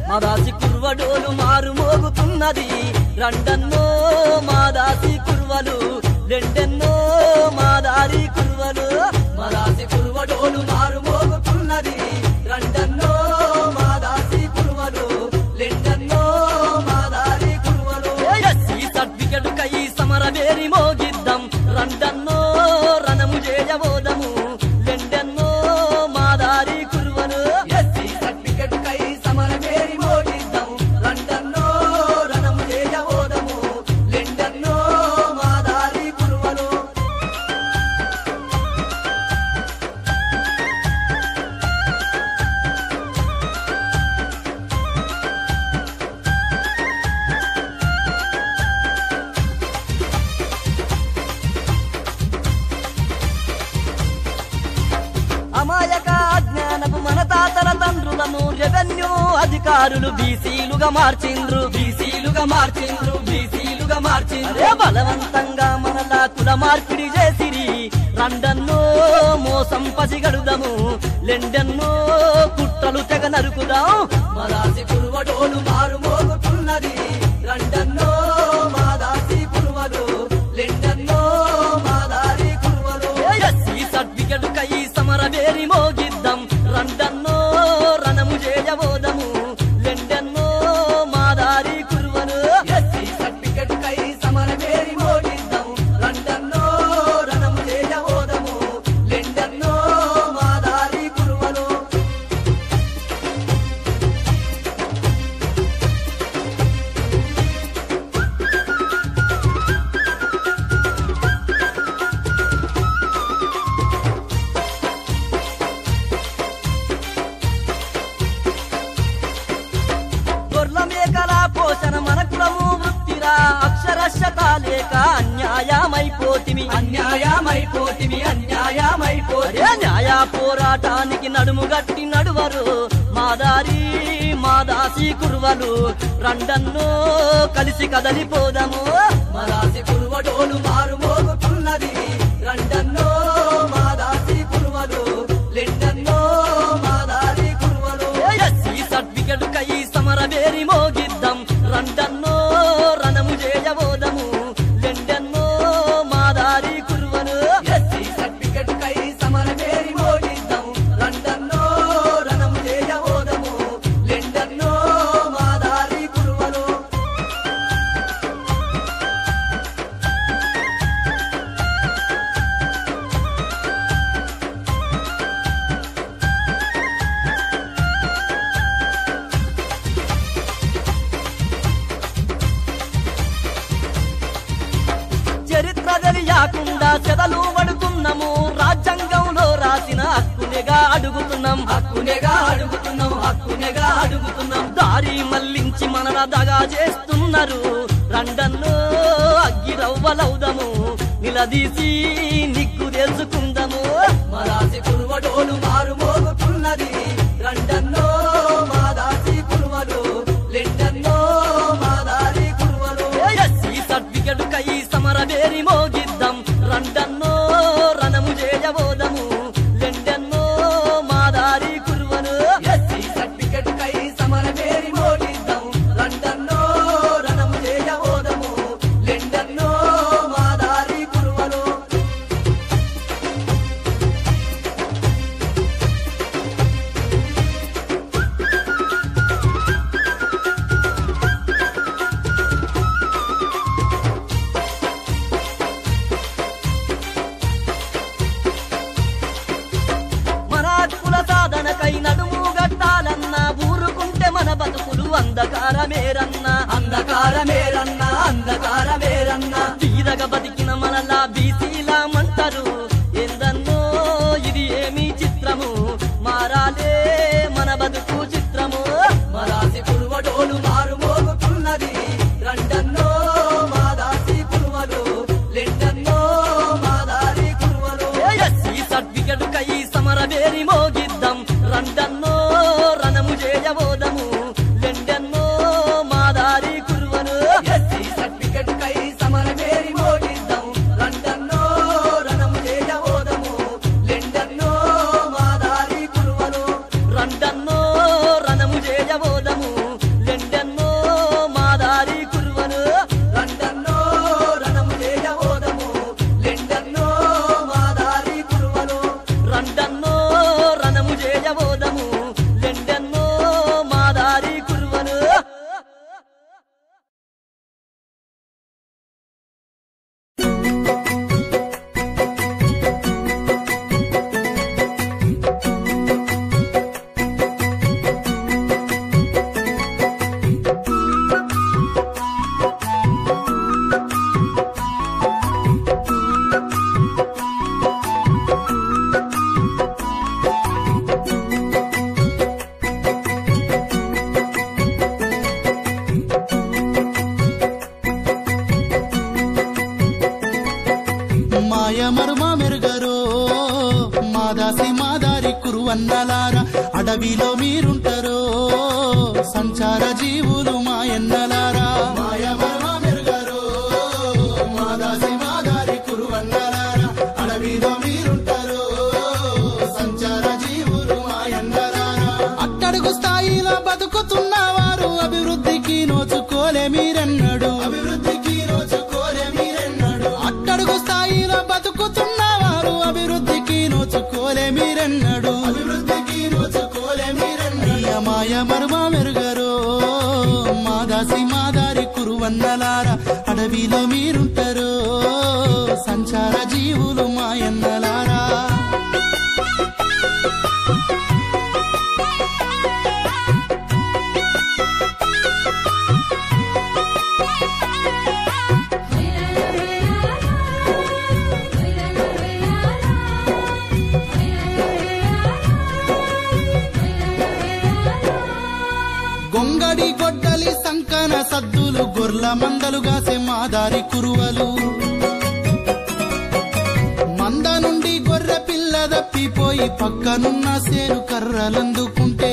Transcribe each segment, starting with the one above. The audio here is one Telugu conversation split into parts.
మాదాసి కుర్వడోలు మారు మోగుతున్నది రండన్నో మాదాసి కుర్వలు రెండెన్నో మాదారి కుర్వలు మాదాసి కుర్వడోలు మారు మోగుతున్నది రండన్నో మాదాసి కుర్వలు రెండెన్నో మాదారి కుర్వలు ఎస్సీ సర్టిఫికెట్ కై సమరవేరి మోగిద్దాం రండన్నో రణము చేయబోదము రెండెన్నో మాదారి కుర్వలు ఎస్సీ సర్టిఫికెట్ కై సమరవేరి మోగిద్దాం రండన్నో రణము చేయబోదము రెండెన్నో మాదారి కుర్వలు అమాయక అజ్ఞానపు మన తాతల తండ్రులను రెవెన్యూ అధికారులు బీసీలుగా మార్చిండ్రు బీసీలుగా మార్చిండ్రు బీసీలుగా మార్చిండ్రు బలవంతంగా మనలా కుల మార్పిడి చేసిరి రండన్నో మోసం పసిగడుదము లెండన్నో కుట్టలు తెగ నరుకుదాం మదాసి కురువడోలు మారు మోగుతున్నది రండన్నో మాదాసి కురువలు లెండన్నో మాదారి కురువలు ఎస్సీ సర్టిఫికెట్ కై సమరవేరి మోగిద్దాం రండన్నో రణము చేయబోదము లెండన్నో మాదారి కురువలు ఎస్సీ సర్టిఫికెట్ కై సమరవేరి మోగిద్దాం రండన్నో రణము చేయబోదము లెండన్నో మాదారి కురువలు గొర్ల మేకల పోషణ మన కులము వృత్తిరా అక్షరశత లేక అన్యాయమైపోతిమి అన్యాయమైపోతిమి అన్యాయమైపోతి న్యాయ పోరాటానికి నడుము గట్టి నడువరు మాదారి మాదాసి కురువలు రండన్నో కలిసి కదలిపోదము మదాసి కురువడోలు మారు మోగుతున్నది రండన్నో మాదాసి కురువలు లెండన్నో మాదారి కురువలు ఎస్సీ సర్టిఫికెట్ కై సమరవేరి మోగిద్దాం రండన్నో రణము చేయబోదము లెండన్నో మాదారి కురువలు ఎస్సీ సర్టిఫికెట్ కై సమరవేరి మోగిద్దాం రండన్నో రణము చేయబోదము లెండన్నో మాదారి కురువలు చరిత్ర తెలియకుండా చెదలు పడుతున్నాము రాజ్యాంగంలో రాసిన హక్కునేగా అడుగుతున్నాం హక్కునేగా అడుగుతున్నాం హక్కునేగా అడుగుతున్నాం దారి మళ్లించి మనల దగా చేస్తున్నారు రండన్నో అగ్గిరవ్వలవుదము నిలదీసి నిగ్గు తెలుసుకుందాము మరాసి కురువడోలు మారు మోగుతున్నది రండన్నో మాదాసి కురువలు లెండన్నో మాదారి కురువలు ఎస్సీ సర్టిఫికెట్ కై సమరవేరి మోగిద్దాం రండన్నో రణము చేయబోదము లెండన్నో మాదారి కురువలు ఎస్సీ సర్టిఫికెట్ కై సమరవేరి మోగిద్దాం రండన్నో రణము చేయబోదము లెండన్నో మాదారి కురువలు మన హక్కుల సాధనకై నడుము గట్టాలన్నా ఊరుకుంటే మన బతుకులు అంధకారమేరన్నా అంధకారమేరన్నా అంధకారమేరన్నా తీరగ బతికిన మనలా బీసీలామంటారు ఏందన్నో ఇది ఏమి చిత్రము మారాలే మన బతుకు చిత్రము మరాసి పురువడోలు మారు మోగుతున్నది రండన్నో మాదాసి పురువలు లెండన్నో మాదారి కురువలు ఎస్సీ సర్టిఫికెట్ కై సమరవేరి మోగిద్దాం రండన్నో రణము చేయబోదము లెండన్నో మాదారి కురువలు ఎస్సీ సర్టిఫికెట్ కై సమరవేరి మోగిద్దాం రండన్నో రణము చేయ మాదారి కురువన్నలారా అడవిలో మీరుంటారో సంచార జీవులు మాయన్నలారా మాయమర్మ మెరుగరో మాదాసి మాదారి కురువన్నలారా అడవిలో మీరుంటారో సంచార జీవులు మాయన్నలారా అట్టడుగు స్థాయిలో బతుకుతున్నవారు అభివృద్ధికి నోచుకోలే మీరెన్నడు అభివృద్ధికి నోచుకోలే మీరెన్నడు అట్టడుగు స్థాయిలో బతుకుతున్నవారు అభివృద్ధికి నోచుకోలే మీరెన్నడు అభివృద్ధికి నోచుకోలే మీరెన్నడు మాయ మర్మ మెరుగరో మాదాసి మాదారి కురువన్నలారా అడవిలో మీరుంటారో సంచార జీవులు మాయన్నలారా గొంగడి గొడ్డలి సంకన సద్దులు గొర్ల మందలుగాసే మాదారి కురువలు మంద నుండి గొర్రె పిల్ల దప్పిపోయి పక్కనున్న సేను కర్రలందుకుంటే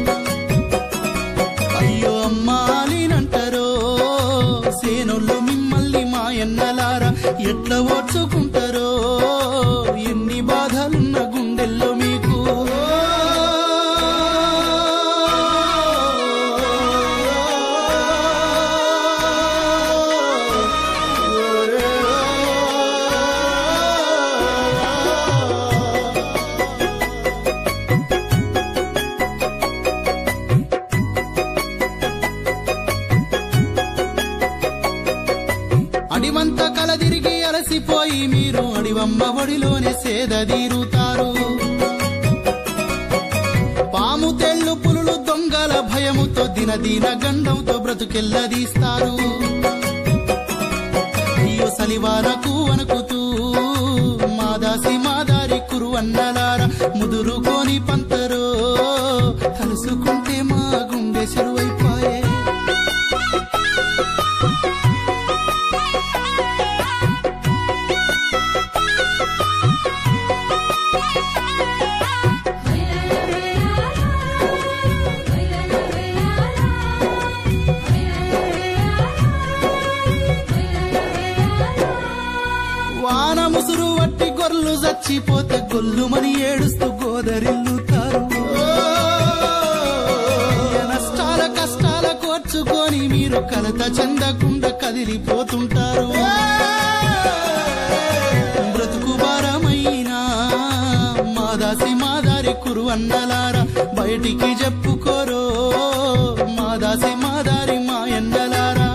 అయ్యో అమ్మాలినంటారో సేనుల్లో మిమ్మల్ని మాయన్నలారా ఎట్లా ఓడ్చుకుంటారో ఎన్ని బాధలున్న గుండెల్లో మీకు అడివంత కలదిరిగి అలసిపోయి మీరు అడివమ్మ ఒడిలోనే సేదదీరుతారు పాము తెళ్ళు పులులు దొంగల భయముతో దినదీన గండంతో బ్రతుకెల్లదీస్తారు అయ్యో సలివారకు వణుకుతూ మాదాసి మాదారి కురు అన్నలారా ముదురుకోని పంతరో కలుసుకుంటే మా గుండె చెరువైపాయే వాన ముసురు వట్టి గొర్రెలు చచ్చిపోతే గొల్లుమని ఏడుస్తూ గోదరిల్లుతారు ఏ నష్టాల కష్టాల కోర్చుకొని మీరు కలత చెందకుండా కదిలిపోతుంటారు బ్రతుకు భారమైనా మాదాసి మాదారి కురు అన్నలారా బయటికి చెప్పుకోరో మాదాసి మాదారి మా ఎండలారా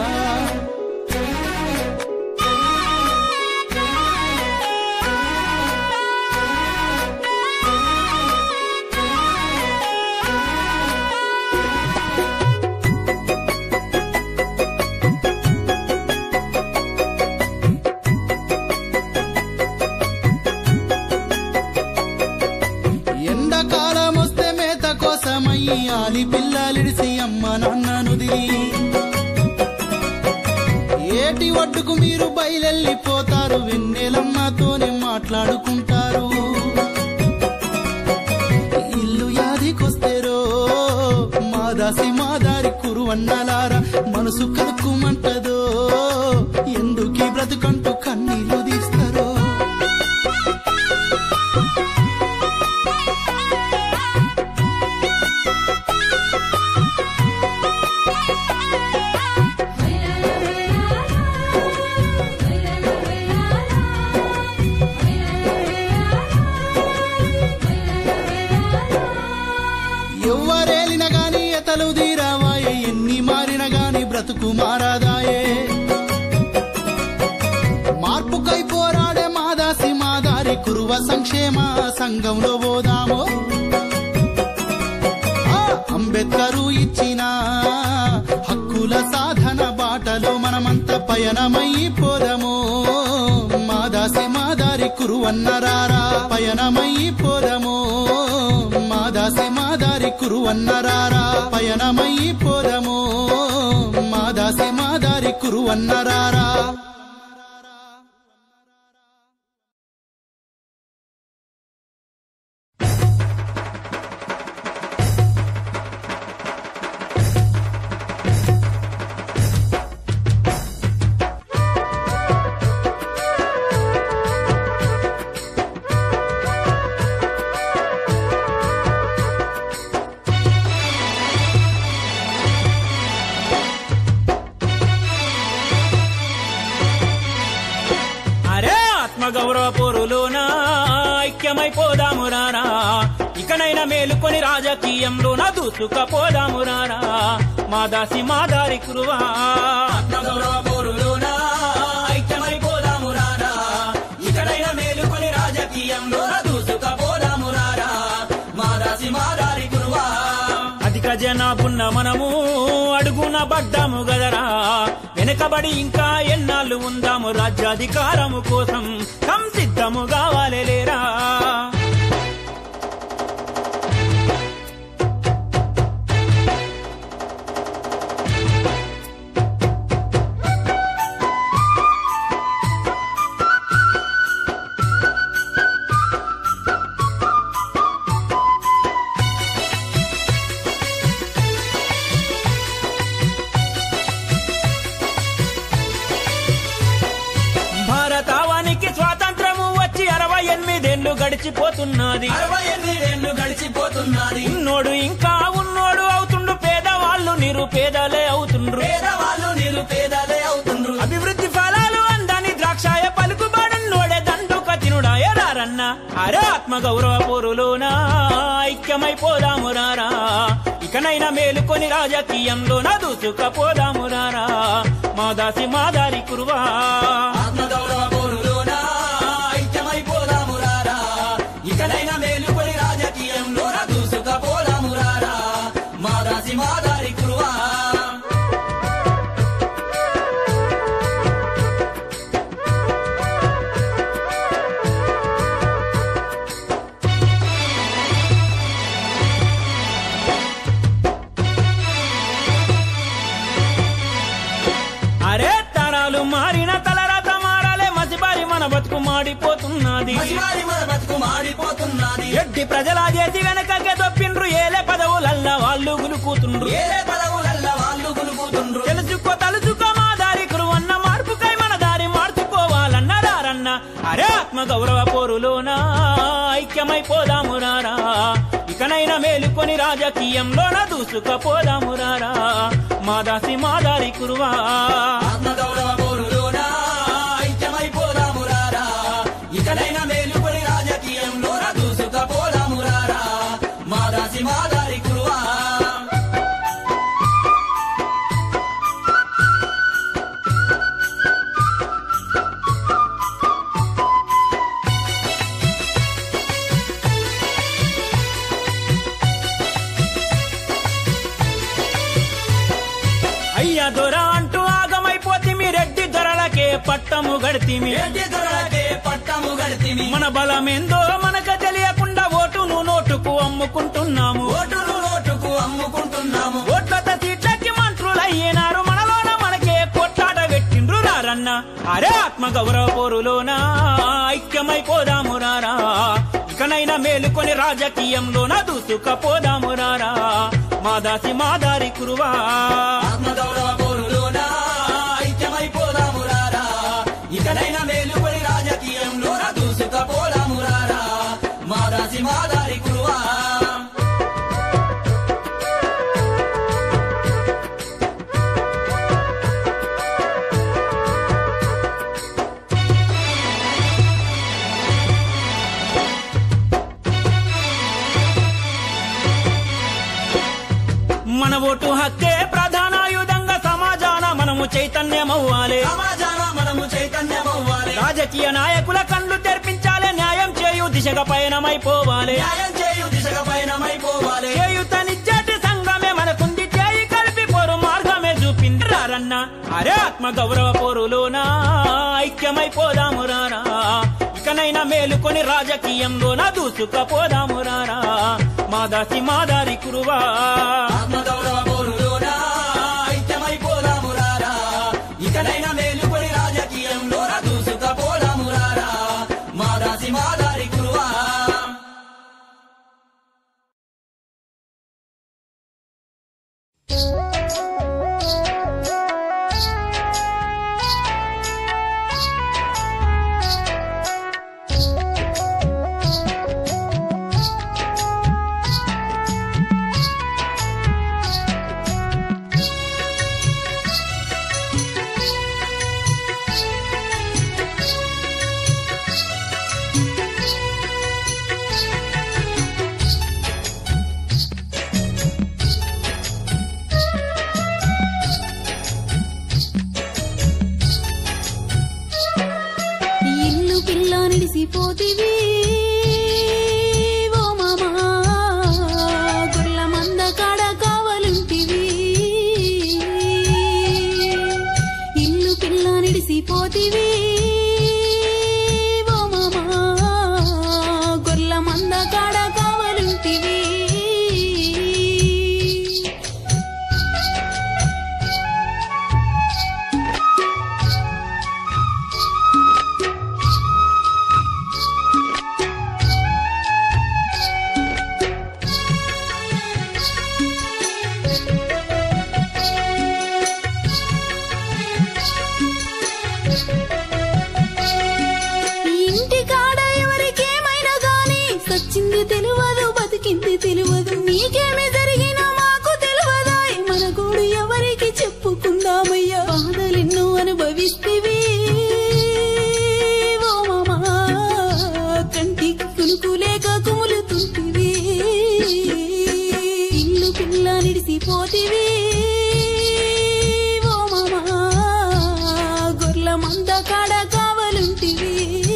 ఎండాకాలం వస్తే మేత కోసమయ్యి ఆలి పిల్లలిడిసి అమ్మ నాన్నను దిలి ఏటి ఒడ్డుకు మీరు బయలెళ్ళిపోతారు వెన్నెలమ్మతోనే మాట్లాడుకుంటారు ఇల్లు యాదికొస్తేరో మాదాసి మాదారి కురు అన్నలారా మనసు కనుక్కుమంటదో ఎందుకీ బ్రతుకంటూ కన్నీళ్లు తీస్తారో ఎవ్వరేలిన గాని ఎతలు తీరావాయే ఎన్ని మారిన గాని బ్రతుకు మారాదాయే మార్పుకై పోరాడే మాదాసి మాదారి కురువ సంక్షేమ సంఘంలో పోదామో ఆ, అంబేద్కరు ఇచ్చిన హక్కుల సాధన బాటలో మనమంతా పయనమైపోదాము మాదాసి మాదారి కురువన్నరారా పయనమైపోదాము మాదాసి మాదారి కురువన్నరారా పయనమైపోదాము మాదాసి మాదారి కురువన్నరారా ఐక్యమైపోదాము రారా ఇకనైనా మేలుకొని రాజకీయంలో నా దూసుకపోదాము రారా మా దాసి మా దారి కురువా ఆత్మగౌరవ పోరులోన ఐక్యమైపోదాము రారా ఇకడైనా మేలుకొని రాజకీయంలో దూసుకపోదాము రారా మా రాసి మా దారి గురువా అధిక జనాభున్న మనము అడుగున పడ్డాము గదరా వెనకబడి ఇంకా ఎన్నాళ్ళు ఉందాము రాజ్యాధికారము కోసం సంసిద్ధము కావాలి లేరా భారతావానికి స్వాతంత్రము వచ్చి అరవై ఎనిమిదేళ్లు గడిచిపోతున్నది అరవై ఎనిమిదేళ్లు గడిచిపోతున్నది ఉన్నోడు ఇంకా ఉన్నోడు అవుతుండు పేదవాళ్ళు నిరుపేదలే అవుతుండ్రు పేదవాళ్ళు నిరుపేదలే అవుతుండ్రు అభివృద్ధి ఫలాలు అందని ద్రాక్షాయ పలుకుబడన్నోడే దండుక తినుడాయ రారన్న అరే ఆత్మ గౌరవ పోరులోన ఐక్యమైపోదాము రారా ఇకనైనా మేలుకొని రాజకీయంలోన దూసుకపోదాము రారా మా దాసి మా దారి కురువా ఆత్మగౌరవ పోరులోన ఐక్యమైపోదాము రారా ఇకనైనా మేలుకొని రాజకీయంలో దూసుకపోదాము రారా మా రాసి మా దారి గురువా అరే తరాలు మారిన తలరాత మారాలే మసిబారి మన బతుకు మాడిపోతున్నది మసివారి మన బతుకు మాడిపోతున్నది ఎడ్డి ప్రజలా చేసి వెనకకే దొప్పిండ్రు ఏలే పదవులల్లా వాళ్ళు గులుకుతుండ్రు ఏలే పదవులల్ల వాళ్ళు గులుకుతుండ్రు తెలుసుకో తలుచుకో మా దారి కురువన్న మార్పుకై మన దారి మార్చుకోవాలన్నారన్న అరే ఆత్మ గౌరవ పోరులోన ఐక్యమైపోదాము రారా ఇకనైనా మేలుకొని రాజకీయంలోన దూసుకపోదాము రారా మా దాసి మా దారి కురువా ఆత్మగౌరవ పోరులోన ఐక్యమైపోదాము రారా ఇకనైనా మేలుకొని రాజకీయంలో దూసుకపోదాము రారా మా రాసి మా దారి గురువా అయ్యా దొర అంటూ ఆగమైపోతి మీ రెడ్డి దొరలకే పట్టము గడితిమి ఏంటి దొరలకే పట్టము గడితిమి మన బలమేందో మనకు తెలియకుండా ఓటును నోటుకు అమ్ముకుంటున్నాము ఓటును నోటుకు అమ్ముకుంటున్నాము ఓట్లతో సీట్లకి మంత్రులు అయ్యేనారు మనలోన మనకే కొట్లాట పెట్టిండ్రు రారన్న అరే ఆత్మ గౌరవ పోరులోన ఐక్యమైపోదాము రారా ఇకనైనా మేలుకొని రాజకీయంలోన దూసుకపోదాము రారా మా దాసి మా దారి కురువా ఆత్మగౌరవ పోరులోన ఐక్యమైపోదాము రారా ఇకనైనా మేలుకొని రాజకీయంలో దూసుకపోదాము రారా మా రాసి మా దారి గురువా మన ఓటు హక్కే ప్రధానాయుధంగా సమాజాన మనము చైతన్యమవ్వాలి సమాజాన మనము చైతన్యమవ్వాలి రాజకీయ నాయకుల కళ్ళు తెరిపించాలి న్యాయం చేయు దిశగా పయనమైపోవాలి న్యాయం చేయు దిశగా పయనమైపోవాలి చేయుతనిచ్చటి సంఘమే మనకుంది చేయి కలిపి పోరు మార్గమే చూపింది రారన్న అరే ఆత్మ గౌరవ పోరులోన ఐక్యమైపోదాము రారా ఇకనైనా మేలుకొని రాజకీయంలోన దూసుకపోదాము రారా మా దాసి మా దారి కురువా ఆత్మగౌరవ పోరులోన ఐక్యమైపోదాము రారా ఇకనైనా మేలుకొని రాజకీయంలో దూసుకపోదాము రారా మా రాసి మా దారి గురువా ఇల్లు పిల్ల నిడిసిపోతివి ఓ మామా గొర్ల మంద కాడ కావలుంటివి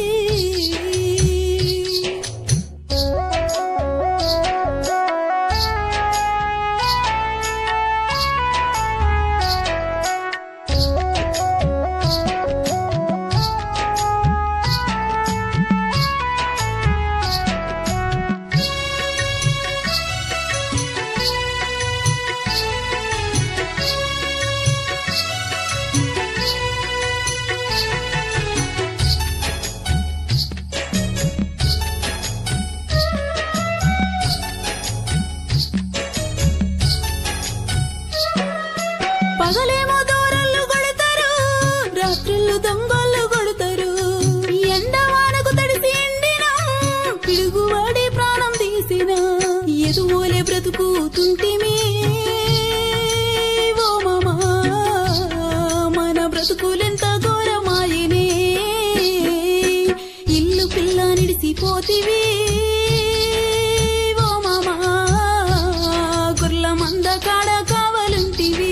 పగలేమో దూరళ్ళు కొడతారు రాత్రుళ్ళు దొంగళ్ళు కొడతారు ఎండవానకు తడిసి ఎండిన పిడుగువాడి ప్రాణం తీసిన ఎదువోలే బ్రతుకుతుంటిమి ఓ మామా మన బ్రతుకులెంత ఘోరమాయనే ఇల్లు పిల్ల నిడిసిపోతివి ఓ మామా గుర్ల మంద కాడ కావలుంటివి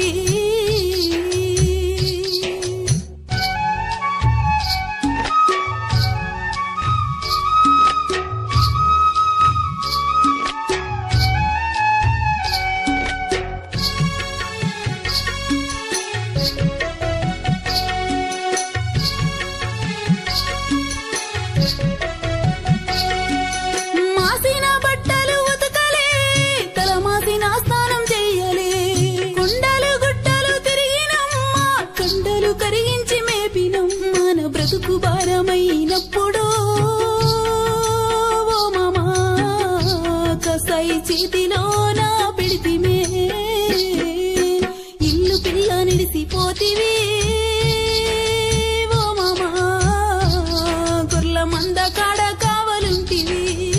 మాసిన బట్టలు ఉతకలే తల మాసిన స్నానం చెయ్యలే కొండలు గుట్టలు తిరిగినమ్మా కండలు కరిగించి మేపినం మన బ్రతుకు భారమైనప్పుడు ఓ మామా కసాయి చేతిలో నా పిడితిమే ఇల్లు పిల్ల నిడిసిపోతివి ఓ మామా గొర్ల మంద కాడ కావలుంటివి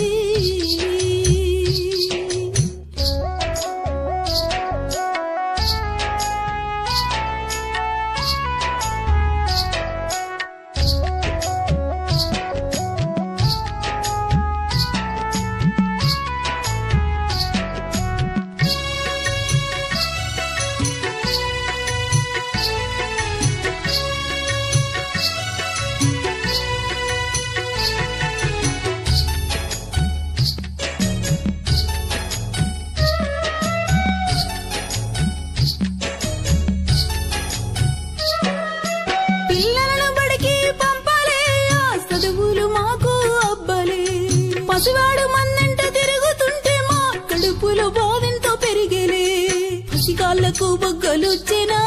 పిల్లలను బడికి పంపలే ఆ చదువులు మాకు అబ్బలే పసివాడు మందంట తిరుగుతుంటే మా కడుపులో బాధంతో పెరిగేలే పసికాళ్లకు బొగ్గలొచ్చినా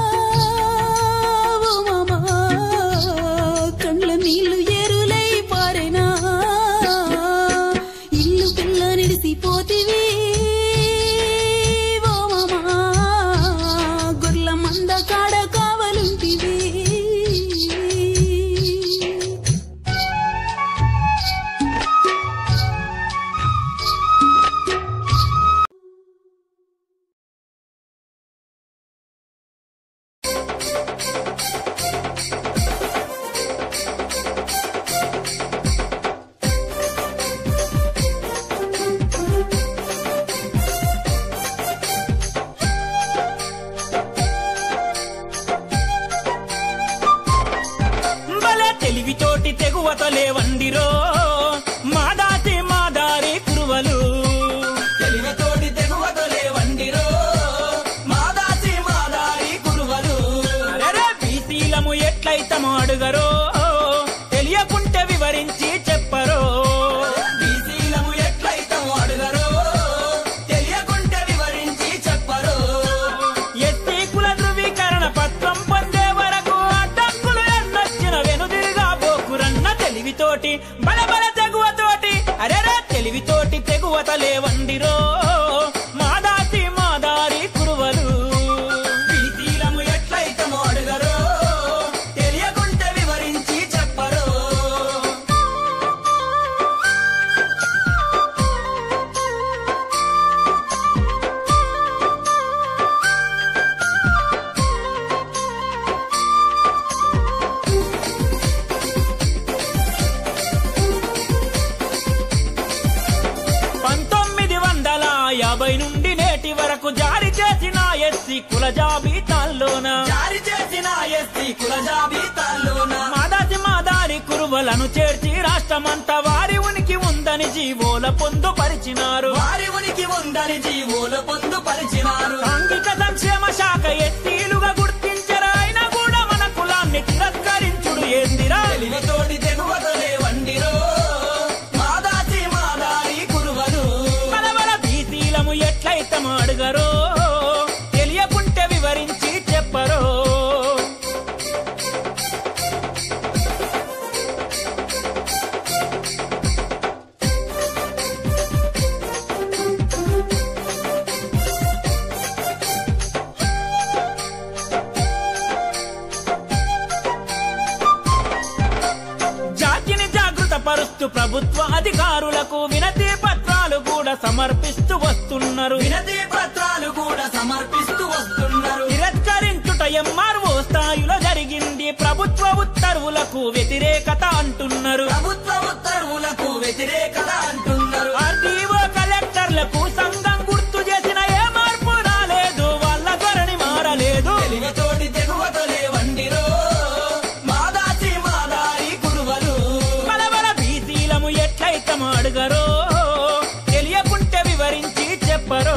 ఓ మామా కండ్ల నీళ్లు ఏరులై పారేనా ఇల్లు పిల్ల నిడిసిపోతివి ఓ మామా గొర్ల మంద కాడ కావలుంటివి భలే తెలివితోటి తెగువతలే వండిరో మా దాటి మా దారి కురువలు తెలివితోటి తెగువతలే వండిరో మాదాసి మాదారి కురువలు అరెరే బీసీలము ఎట్లయితమో అడుగరో తెలియకుంటే వివరించి చెప్పరో బీసీలము ఎట్లయితం అడుగరో తెలియకుంటే వివరించి చెప్పరు ఎస్టీ కుల ధృవీకరణ పత్రం పొందే వరకు అడ్డంకులు ఎన్నొచ్చిన వెనుదిరిగా పోకురన్న తెలివితోటి బలబల తెగువతోటి అరెరే తెలివితోటి తెగువతలే వండిరో మా దాటి మా దారి కురువలు బీసీలము ఎట్లయితం అడుగరో తెలియకుంటే వివరించి ఎస్సీ కుల జాబితాల్లోన జారీ చేసిన ఎస్సీ కుల జాబితాల్లోన మాదాసి మాదారి కురువలను చేర్చి రాష్ట్రమంతా వారి ఉనికి ఉందని జీవోల పొందుపరిచినారు వారి ఉనికి ఉందని జీవోలు పొందుపరిచినారు సాంఘిక సంక్షేమ శాఖ ఎస్సీలుగా గుర్తించరా అయినా కూడా మన కులాన్ని తిరస్కరించుడు ఏందిరా తెలివితోటి తెగువతలే వండిరో మాదాసి మాదారి కురువలు మనవల బీసీలము ఎట్లయితే అడుగరో తెలియకుంటే వివరించి చెప్పరో జాతిని జాగృత పరుస్తూ ప్రభుత్వ అధికారులకు వినతి పత్రాలు కూడా సమర్పిస్తూ వస్తున్నారు వినతి పత్రాలు కూడా సమర్పిస్తూ వస్తున్నారు తిరస్కరించుట ఎంఆర్ఓ స్థాయిలో జరిగింది ప్రభుత్వ ఉత్తర్వులకు వ్యతిరేకత అంటున్నారు ప్రభుత్వ ఉత్తర్వులకు వ్యతిరేకత అంటున్నారు ఆర్టీఓ కలెక్టర్లకు సంఘం గుర్తు చేసిన ఏ మార్పు రాలేదు వాళ్ళ ధోరణి మారలేదు తెలివితోటి తెగువతలే వండిరో మాదాసి మాదారి కురువలు మనవల బీసీలము ఎట్లయితే అడుగరో తెలియకుంటే వివరించి చెప్పరో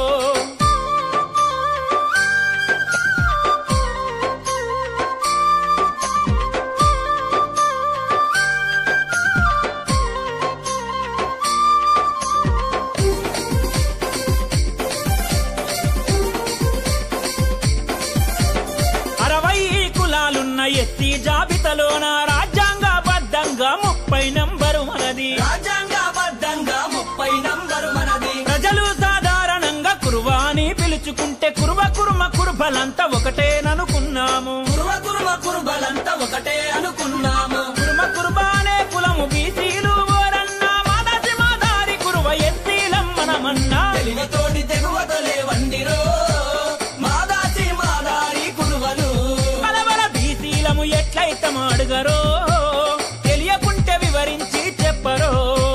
అరవై కులాలున్న ఎస్సీ జాబితాలోన రాజ్యాంగబద్ధంగా ముప్పై నంబరు మనది రాజ్యాంగబద్ధంగా ముప్పై నంబరు మనది ప్రజలు సాధారణంగా కురువాని పిలుచుకుంటే కురువ కురుమ కురుబలంతా ఒకటేననుకున్నాము కురువ కురువ కురుబలంతా ఒకటే అనుకున్నాము కురుమ కురుబానే కులము బీసీలు ఓరన్నా మాదాసి మాదారి కురువ ఎస్సీలం మనమన్నా తెలివితోటి తెగువతలే వండిరో మాదాసి మాదారి కురువలు మనవల బీసీలము ఎట్లయితే అడుగరో తెలియకుంటే వివరించి చెప్పరో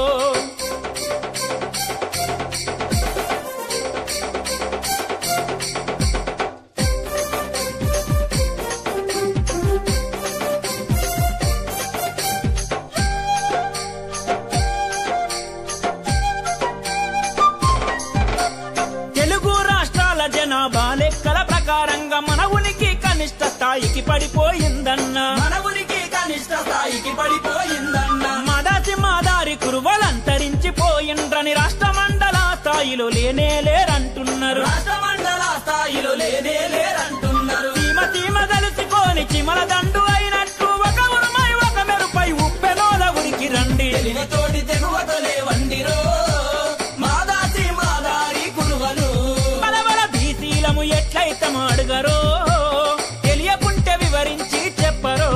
తెలుగు రాష్ట్రాల జనాభా లెక్కల ప్రకారంగా మన ఉనికి కనిష్ట స్థాయికి పడిపోయిందన్నా మన ఉనికి కనిష్ట స్థాయికి పడిపోయిందన్న మదాసి మాదారి కురువలంతరించిపోయిండ్రని రాష్ట్ర మండల స్థాయిలో లేనే లేరంటున్నారు రాష్ట్ర మండల స్థాయిలో లేనే లేరంటున్నారు సీమ సీమ కలుసుకొని చిమల దండు అయినట్టు ఒక ఉరుమై ఒక మెరుపై ఉప్పెనోల ఉరికి రండి తెలివితోటి తెగువతలే వండిరో మాదాసి మాదారి కురువలు మనవల బీసీలము ఎట్లయితే అడుగరో తెలియకుంటే వివరించి చెప్పరో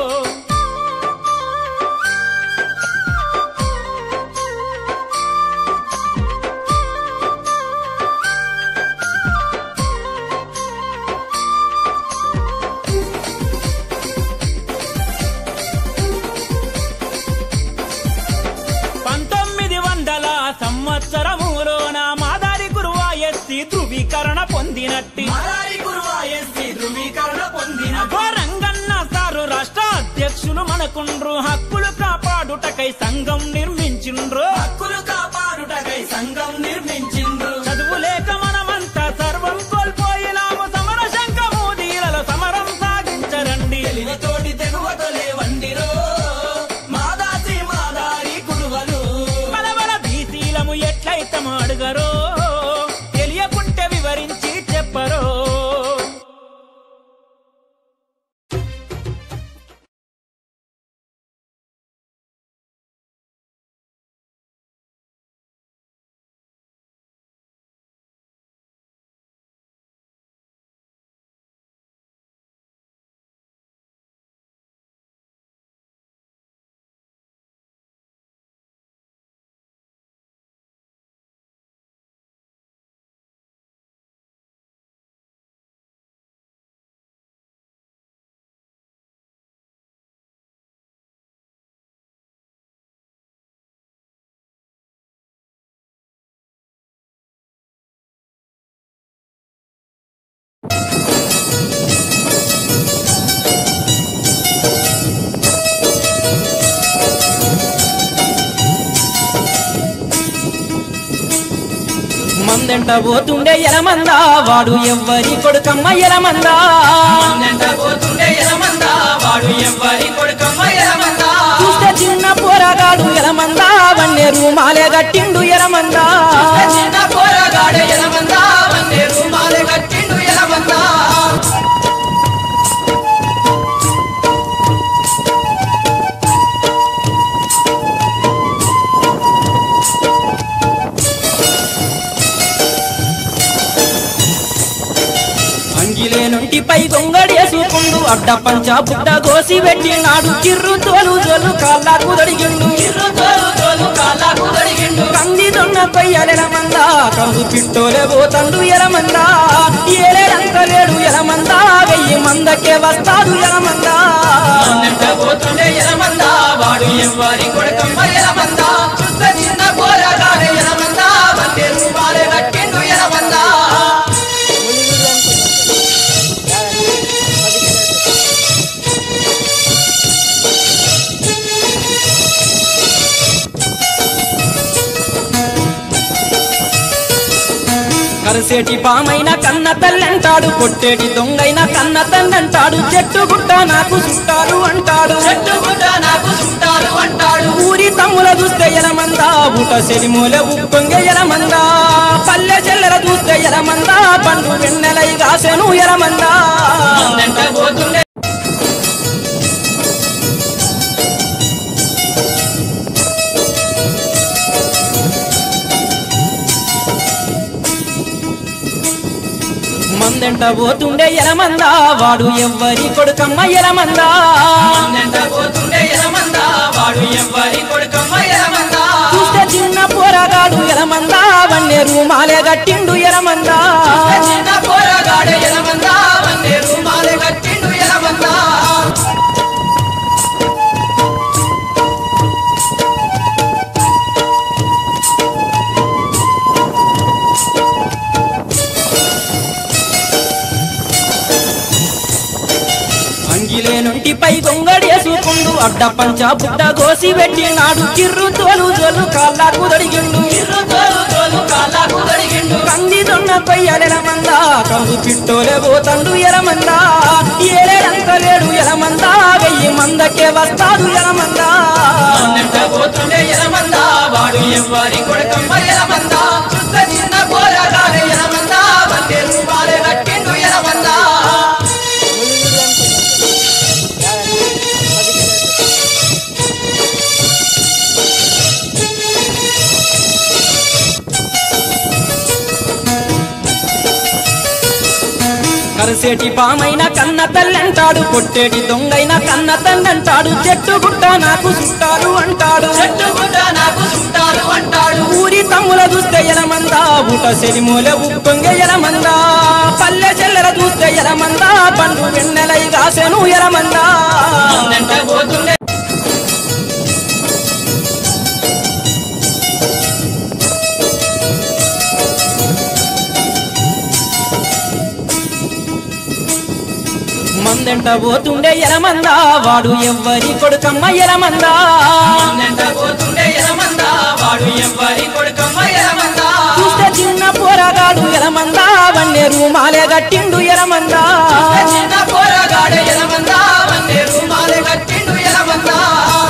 పంతొమ్మిది వందల సంవత్సరములోన మాదారి గురువా ఎస్సి ధృవీకరణ పొందినట్టి మాదారి కురువ ఎస్సీ ధృవీకరణ పొందిన రంగన్న సారు రాష్ట్ర అధ్యక్షులు మనకుండ్రు హక్కులు కాపాడుటకై సంఘం నిర్మించిండ్రు హక్కులు కాపాడుటకై సంఘం నిర్మించిండ్రు చదువు లేక మనమంతా సర్వం కోల్పోయినాము సమర శంఖము దీలలో సమరం సాగించరండి తెలివితోటి తెగువతలే వండిరో మాదాసి మాదారి కురువలు మనవల బీసీలము ఎట్లయితే అడుగరో తెలియకుంటే వివరించి చెప్పరో మందెంట పోతుండే ఎలమందా వాడు ఎవ్వరి కొడుకమ్మ ఎలమందా మందెంట పోతుండే ఎలమందా వాడు ఎవ్వరి కొడుకమ్మ ఎలమందా చూస్తే చిన్న పోరగాడు ఎలమందా వన్నే రూమాలే గట్టిండు ఎలమందా చిన్న పోరగాడు ఎలమందా వన్నే రూమాలే కట్టిండు ఎలమందా అంగిలే నుండి పై గొంగడేసుకుండు అడ్డ పంచ బుట్ట గోసి పెట్టినాడు కిర్రు తోలు జోలు కాళ్ళ కుదడిగిండు ఇర్రు తోలు తోలు కాళ్ళకు తడిగిండు కంది దొన్న కొయ్యలెలమందా కందు పిట్టోలే పోతండు ఎలమందా ఏలేడంత లేడు ఎలమందా వెయ్యి మందకే వస్తాడు ఎలమందా మందెంట పోతుండే ఎలమందా వాడు ఎవ్వరి కొడుకమ్మ ఎలమందా చుట్ట చిన్న పోరగాడు ఎలమందా వన్నే రూమాలే కట్టిండు ఎలమందా కరసేటి పామైన కన్న తల్లంటాడు కొట్టేటి దొంగైన కన్న తండ్రంటాడు చెట్టు గుట్ట నాకు చుట్టాలు అంటాడు చెట్టు గుడ్డ నాకు చుట్టాలు అంటాడు ఊరి తమ్ముల చూస్తే ఎలమందా బుట సెలిమూల ఉప్పొంగె ఎలమందా పల్లె చెల్లెల చూస్తే ఎలమందా పండు వెన్నెలై కాసెను ఎలమందా మందెంట పోతుండే మందెంట పోతుండే ఎలమందా వాడు ఎవ్వరి కొడుకమ్మ ఎలమందా మందెంట పోతుండే ఎలమందా వాడు ఎవ్వరి కొడుకమ్మ ఎలమందా చూస్తే చిన్న పోరగాడు ఎలమందా వన్నే రూమాలే గట్టిండు ఎలమందా చిన్న పోరగాడు ఎలమందా వన్నే రూమాలే కట్టిండు ఎలమందా అంగిలే నుండి పై గొంగడేసుకుండు అడ్డ పంచ బుట్ట గోసి పెట్టినాడు కిర్రు తోలు జోలు కాళ్ళ కుదడిగిండు ఇర్రు తోలు తోలు కాళ్ళకు తడిగిండు కంది దొన్న కొయ్యలెలమందా కందు పిట్టోలే పోతండు ఎలమందా ఏలేడంత లేడు ఎలమందా వెయ్యి మందకే వస్తాడు ఎలమందా మందెంట పోతుండే ఎలమందా వాడు ఎవ్వరి కొడుకమ్మ ఎలమందా చుట్ట చిన్న పోరగాడు ఎలమందా వన్నే రూమాలే కట్టిండు ఎలమందా కరసేటి పామైన కన్న తల్లంటాడు కొట్టేటి దొంగైన కన్న తండ్రంటాడు చెట్టు గుట్ట నాకు చుట్టాలు అంటాడు చెట్టు గుడ్డ నాకు చుట్టాలు అంటాడు ఊరి తమ్ముల చూస్తే ఎలమందా బుట సెలిమూల ఉప్పొంగె ఎలమందా పల్లె చెల్లెల చూస్తే ఎలమందా పండు వెన్నెలై కాసెను ఎలమందా మందెంట పోతుండే మందెంట పోతుండే ఎలమందా వాడు ఎవ్వరి కొడుకమ్మ ఎలమందా మందెంట పోతుండే ఎలమందా వాడు ఎవ్వరి కొడుకమ్మ ఎలమందా చూస్తే చిన్న పోరగాడు ఎలమందా వన్నే రూమాలే గట్టిండు ఎలమందా చిన్న పోరగాడు ఎలమందా వన్నే రూమాలే కట్టిండు ఎలమందా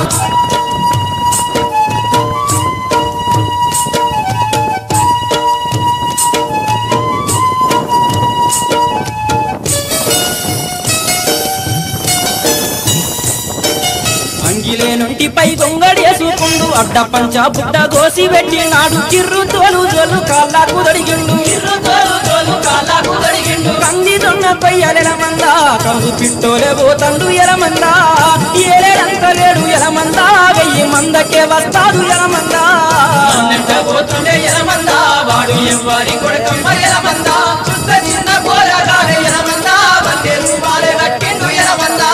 అంగిలే నుండి పై గొంగడేసుకుండు అడ్డ పంచ బుట్ట గోసి పెట్టినాడు కిర్రు తోలు జోలు కాళ్ళ కుదడిగిండు ఇర్రు తోలు తోలు కాళ్ళకు తడిగిండు కంది దొన్న కొయ్యలెలమందా కందు పిట్టోలే పోతండు ఎలమందా ఏలేడంత లేడు ఎలమందా వెయ్యి మందకే వస్తాడు ఎలమందా మందెంట పోతుండే ఎలమందా వాడు ఎవ్వరి కొడుకమ్మ ఎలమందా చుట్ట చిన్న పోరగాడు ఎలమందా వన్నే రూమాలే కట్టిండు ఎలమందా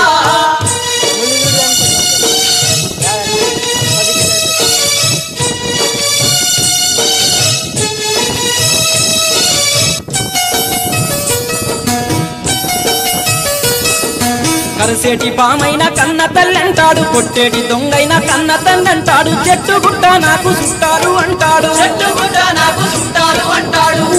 కరసేటి పామైన కన్న తల్లంటాడు కొట్టేటి దొంగైన కన్న తండ్రంటాడు చెట్టు గుట్ట నాకు చుట్టాలు అంటాడు చెట్టు గుడ్డ నాకు చుట్టాలు అంటాడు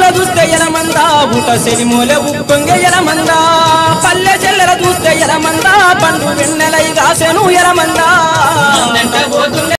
చెల్లెల చూస్తే ఎలమంద ఊట సెలిమూలె ఉప్పొంగె ఎలమంద పల్లె చెల్లెల చూస్తే ఎలమంద పండు వెన్నెలై కాసెను ఎలమంద